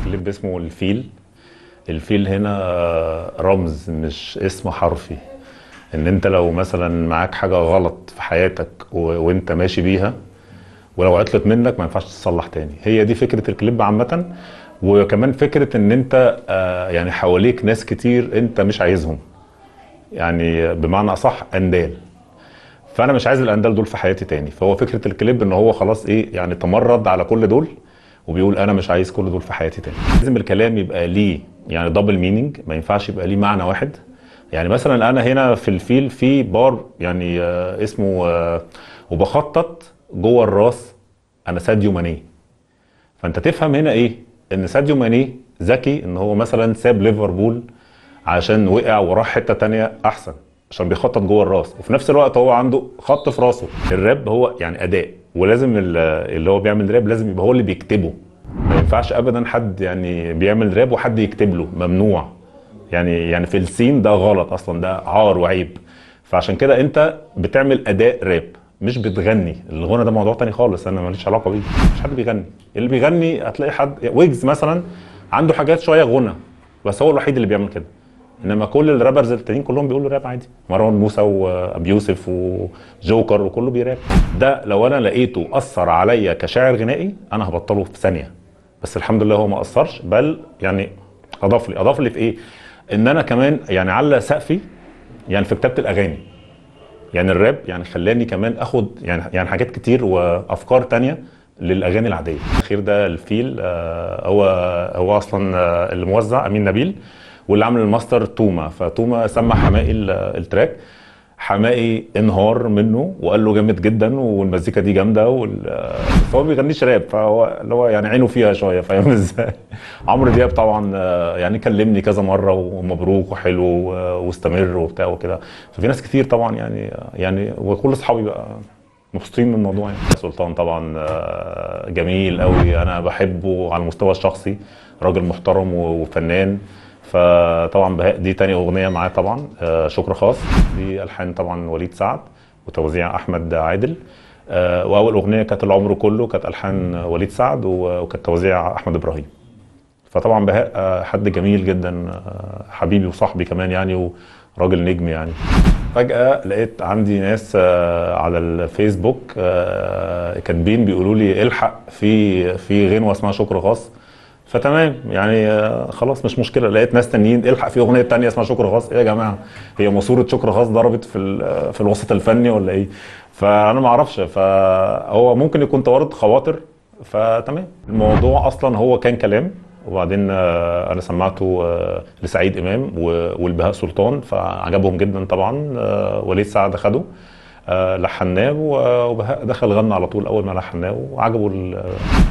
كليب اسمه الفيل الفيل هنا رمز مش اسم حرفي ان انت لو مثلا معاك حاجه غلط في حياتك و... وانت ماشي بيها ولو عطلت منك ما ينفعش تصلح تاني هي دي فكره الكليب عامه وكمان فكره ان انت آه، يعني حواليك ناس كتير انت مش عايزهم يعني بمعنى اصح اندال فانا مش عايز الاندال دول في حياتي تاني فهو فكره الكليب ان هو خلاص ايه يعني تمرد على كل دول وبيقول انا مش عايز كل دول في حياتي تاني لازم الكلام يبقى ليه يعني دبل مينينج ما ينفعش يبقى ليه معنى واحد يعني مثلا انا هنا في الفيل في بار يعني آه اسمه آه وبخطط جوه الراس انا ساديو ماني فانت تفهم هنا ايه ان ساديو ماني ذكي ان هو مثلا ساب ليفربول عشان وقع وراح حته تانية احسن عشان بيخطط جوه الراس وفي نفس الوقت هو عنده خط في راسه الراب هو يعني اداء ولازم ال- اللي هو بيعمل راب لازم يبقى هو اللي بيكتبه ما ينفعش ابدا حد يعني بيعمل راب وحد يكتب له ممنوع يعني يعني في السين ده غلط اصلا ده عار وعيب فعشان كده انت بتعمل اداء راب مش بتغني الغنى ده موضوع تاني خالص انا ماليش علاقه بيه مش حد بيغني اللي بيغني هتلاقي حد ويجز مثلا عنده حاجات شويه غنى بس هو الوحيد اللي بيعمل كده انما كل الرابرز التانيين كلهم بيقولوا راب عادي مروان موسى وابي يوسف وجوكر وكله بيراب ده لو انا لقيته اثر عليا كشاعر غنائي انا هبطله في ثانيه بس الحمد لله هو ما اثرش بل يعني اضاف لي اضاف لي في ايه ان انا كمان يعني على سقفي يعني في كتابه الاغاني يعني الراب يعني خلاني كمان اخد يعني يعني حاجات كتير وافكار تانية للاغاني العاديه الاخير ده الفيل آه، هو هو اصلا آه، اللي موزع امين نبيل واللي عامل الماستر توما فتوما سمى حمائي ال- التراك حمائي انهار منه وقال له جامد جدا والمزيكا دي جامده وال... آه، بس هو ما بيغنيش راب فهو اللي هو يعني عينه فيها شويه فاهم ازاي عمرو دياب طبعا آه، يعني كلمني كذا مره ومبروك وحلو و- واستمر وبتاع وكده ففي ناس كتير طبعا يعني يعني وكل اصحابي بقى مبسوطين من الموضوع يعني سلطان طبعا آه، جميل قوي انا بحبه على المستوى الشخصي راجل محترم و- وفنان فطبعا بهاء دي تاني اغنيه معاه طبعا آه، شكر خاص دي الحان طبعا وليد سعد وتوزيع احمد عادل آه، واول اغنيه كانت العمر كله كانت الحان وليد سعد و- وكانت توزيع احمد ابراهيم فطبعا بهاء آه، حد جميل جدا آه، حبيبي وصاحبي كمان يعني وراجل نجم يعني فجأة لقيت عندي ناس آه، على الفيسبوك آه، كاتبين بيقولوا لي الحق في في غنوة اسمها شكر خاص فتمام يعني آه، خلاص مش مشكلة لقيت ناس تانيين الحق في أغنية تانية اسمها شكر خاص ايه يا جماعة هي ماسورة شكر خاص ضربت في ال- في الوسط الفني ولا ايه فأنا ما اعرفش فهو ممكن يكون توارد خواطر فتمام الموضوع اصلا هو كان كلام وبعدين آه، انا سمعته آه، لسعيد امام و- والبهاء سلطان فعجبهم جدا طبعا آه، وليد سعد خده آه، لحناه و- وبهاء دخل غنى على طول اول ما لحناه وعجبه ال-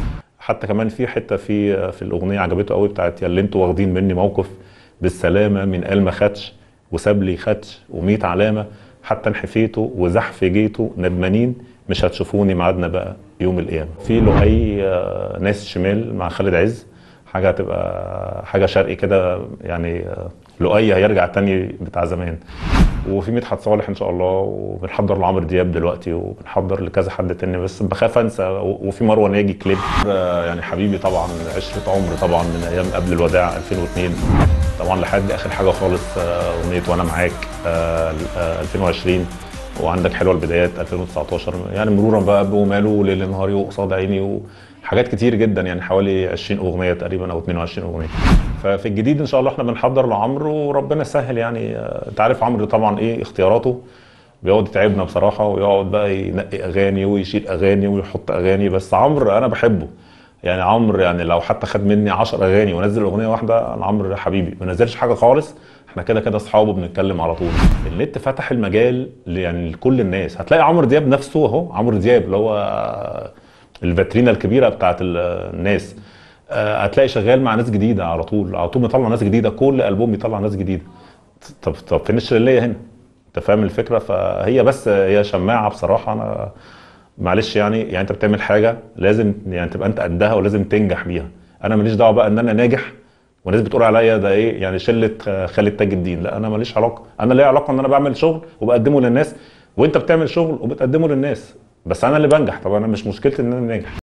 حتى كمان في حته في في الاغنيه عجبته قوي بتاعت يا اللي انتوا واخدين مني موقف بالسلامه من قال ما خدش وساب لي خدش و100 علامه حتى انحفيته وزحف جيته ندمانين مش هتشوفوني ميعادنا بقى يوم القيامه في لؤي آه، ناس شمال مع خالد عز حاجه هتبقى حاجه شرقي كده يعني آه، لؤي هيرجع تاني بتاع زمان وفي مدحت صالح ان شاء الله وبنحضر لعمرو دياب دلوقتي وبنحضر لكذا حد تاني بس بخاف انسى و- وفي مروه ناجي كليب آه، يعني حبيبي طبعا عشره عمر طبعا من ايام قبل الوداع 2002 طبعا لحد اخر حاجه خالص آه، اغنيه وانا معاك آه، آه، 2020 وعندك حلوه البدايات 2019 يعني مرورا بقى بوماله وليل نهاري وقصاد عيني وحاجات كتير جدا يعني حوالي 20 اغنيه تقريبا او 22 اغنيه ففي الجديد ان شاء الله احنا بنحضر لعمرو وربنا يسهل يعني آه، انت عارف عمرو طبعا ايه اختياراته بيقعد يتعبنا بصراحه ويقعد بقى ينقي اغاني ويشيل اغاني ويحط اغاني بس عمرو انا بحبه يعني عمرو يعني لو حتى خد مني 10 اغاني ونزل اغنيه واحده انا عمرو حبيبي ما نزلش حاجه خالص احنا كده كده اصحابه بنتكلم على طول النت فتح المجال ل- يعني لكل الناس هتلاقي عمرو دياب نفسه اهو عمرو دياب اللي هو الفاترينا الكبيره بتاعت ال- الناس آه، هتلاقي شغال مع ناس جديده على طول على طول بيطلع ناس جديده كل البوم بيطلع ناس جديده طب طب فين الشليه هنا انت فاهم الفكره فهي بس هي شماعه بصراحه انا معلش يعني يعني انت بتعمل حاجه لازم يعني تبقى انت قدها ولازم تنجح بيها انا ماليش دعوه بقى ان انا ناجح والناس بتقول عليا ده ايه يعني شله خالد تاج الدين لا انا ماليش علاقه انا ليا علاقه ان انا بعمل شغل وبقدمه للناس وانت بتعمل شغل وبتقدمه للناس بس انا اللي بنجح طب انا مش مشكلتي ان انا ناجح